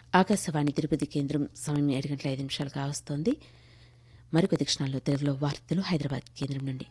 ఆకాశవాణి తిరుపతి కేంద్రం సమయం ఏడు గంటల ఐదు నిమిషాలు కావస్తోంది మరికొద్ది క్షణాల్లో తెలుగులో వార్తలు హైదరాబాద్ కేంద్రం నుండి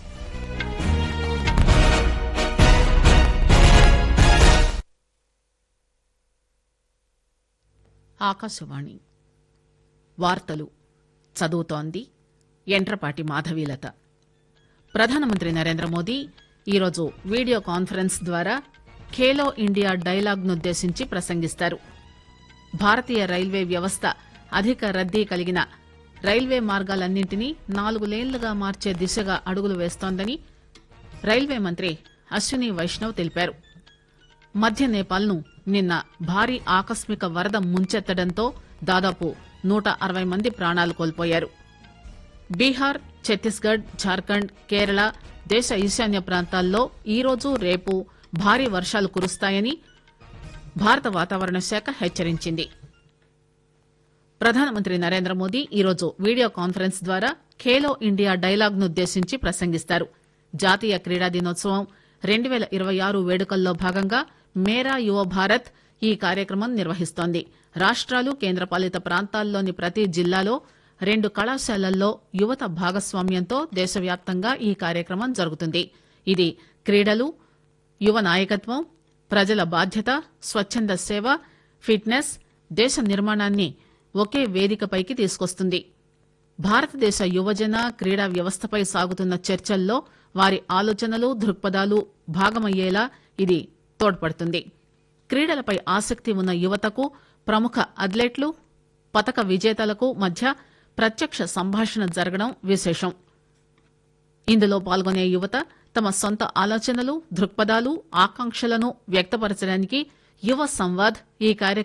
ఆకాశవాణి వార్తలు చదువుతోంది ఎంట్రపాటి మాధవీలత ప్రధానమంత్రి నరేంద్ర మోదీ ఈరోజు వీడియో కాన్ఫరెన్స్ ద్వారా ఖేలో ఇండియా డైలాగ్నుద్దేశించి ప్రసంగిస్తారు భారతీయ రైల్వే వ్యవస్థ అధిక రద్దీ కలిగిన రైల్వే మార్గాలన్నింటినీ నాలుగు లేన్లుగా మార్చే దిశగా అడుగులు వేస్తోందని రైల్వే మంత్రి అశ్విని వైష్ణవ్ తెలిపారు మధ్య నేపాల్ను నిన్న భారీ ఆకస్మిక వరద ముంచెత్తడంతో దాదాపు నూట అరవై మంది ప్రాణాలు కోల్పోయారు బీహార్ ఛత్తీస్గఢ్ జార్ఖండ్ కేరళ దేశ ఈశాన్య ప్రాంతాల్లో ఈరోజు రేపు భారీ వర్షాలు కురుస్తాయని భారత వాతావరణ శాఖ హెచ్చరించింది ప్రధానమంత్రి నరేంద్ర మోదీ ఈరోజు వీడియో కాన్ఫరెన్స్ ద్వారా ఖేలో ఇండియా డైలాగ్నుద్దేశించి ప్రసంగిస్తారు జాతీయ క్రీడా దినోత్సవం రెండు పేల ఇరవై ఆరు వేడుకల్లో భాగంగా మేరా యువ భారత్ ఈ కార్యక్రమం నిర్వహిస్తోంది రాష్ట్రాలు కేంద్రపాలిత ప్రాంతాల్లోని ప్రతి జిల్లాలో రెండు కళాశాలల్లో యువత భాగస్వామ్యంతో దేశవ్యాప్తంగా ఈ కార్యక్రమం జరుగుతుంది ఇది క్రీడలు యువ నాయకత్వం ప్రజల బాధ్యత స్వచ్ఛంద సేవ ఫిట్నెస్ దేశ నిర్మాణాన్ని ఒకే వేదికపైకి తీసుకొస్తుంది భారతదేశ యువజన క్రీడా వ్యవస్థపై సాగుతున్న చర్చల్లో వారి ఆలోచనలు దృక్పథాలు భాగమయ్యేలా ఇది తోడ్పడుతుంది క్రీడలపై ఆసక్తి ఉన్న యువతకు ప్రముఖ అథ్లెట్లు పతక విజేతలకు మధ్య ప్రత్యక్ష సంభాషణ జరగడం విశేషం ఇందులో పాల్గొనే యువత తమ సొంత ఆలోచనలు దృక్పథాలు ఆకాంక్షలను వ్యక్తపరచడానికి యువ సంవాద్ ఈ కార్యక్రమం